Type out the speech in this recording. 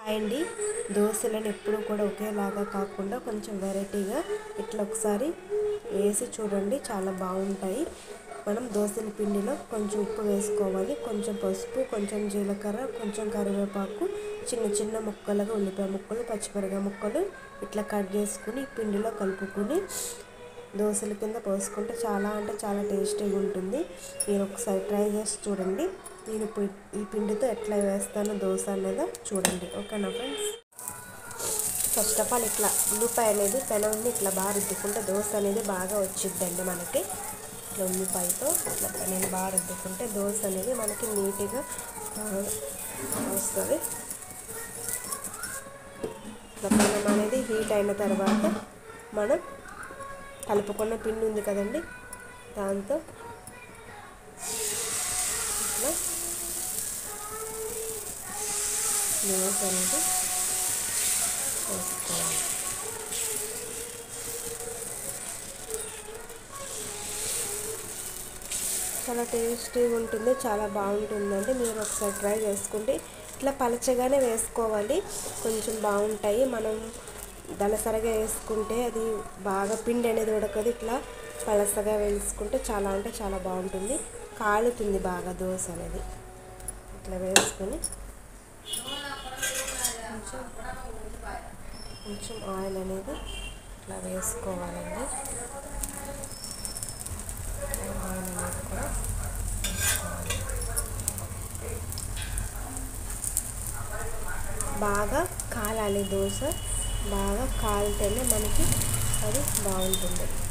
అండి దోశలను ఎప్పుడూ కూడా ఒకేలాగా కాకుండా కొంచెం వెరైటీగా ఇట్లా ఒకసారి వేసి చూడండి చాలా బాగుంటాయి మనం దోశల పిండిలో కొంచెం ఉప్పు వేసుకోవాలి కొంచెం పసుపు కొంచెం జీలకర్ర కొంచెం కరివేపాకు చిన్న చిన్న ముక్కలుగా ఉల్లిపాయ ముక్కలు పచ్చిమిరపకాయ ముక్కలు ఇట్లా కట్ చేసుకుని ఈ పిండిలో కలుపుకుని దోశల కింద పోసుకుంటే చాలా అంటే చాలా టేస్టీగా ఉంటుంది మీరు ఒకసారి ట్రై చేసి చూడండి నేను ఇప్పుడు ఈ పిండితో ఎట్లా వేస్తానో దోశ అనేది చూడండి ఓకేనా ఫ్రెండ్స్ ఫస్ట్ ఆఫ్ ఆల్ ఇట్లా ఉల్లిపాయ అనేది పెనంని ఇట్లా బాగా రుద్దుకుంటే దోశ అనేది బాగా వచ్చిద్దండి మనకి ఇట్లా ఉల్లిపాయతో ఇట్లా పెనని బాగా రుద్దుకుంటే దోశ అనేది మనకి నీట్గా వస్తుంది ఇట్లా పెనం అనేది హీట్ అయిన తర్వాత మనం కలుపుకున్న పిండి ఉంది కదండి దాంతో ఇట్లా దోశ అనేది వేసుకోవాలి చాలా టేస్టీగా ఉంటుంది చాలా బాగుంటుందండి మీరు ఒకసారి ట్రై చేసుకుంటే ఇట్లా పలచగానే వేసుకోవాలి కొంచెం బాగుంటాయి మనం దళసరగా వేసుకుంటే అది బాగా పిండి అనేది ఉడకదు ఇట్లా పలసగా వేసుకుంటే చాలా అంటే చాలా బాగుంటుంది కాలుతుంది బాగా దోశ అనేది ఇట్లా వేసుకొని కొంచెం కొంచెం ఆయిల్ అనేది ఇట్లా వేసుకోవాలండి ఆయిల్ అనేది కూడా వేసుకోవాలి బాగా కాలాలి దోశ బాగా కాలితేనే మనకి అది బాగుంటుంది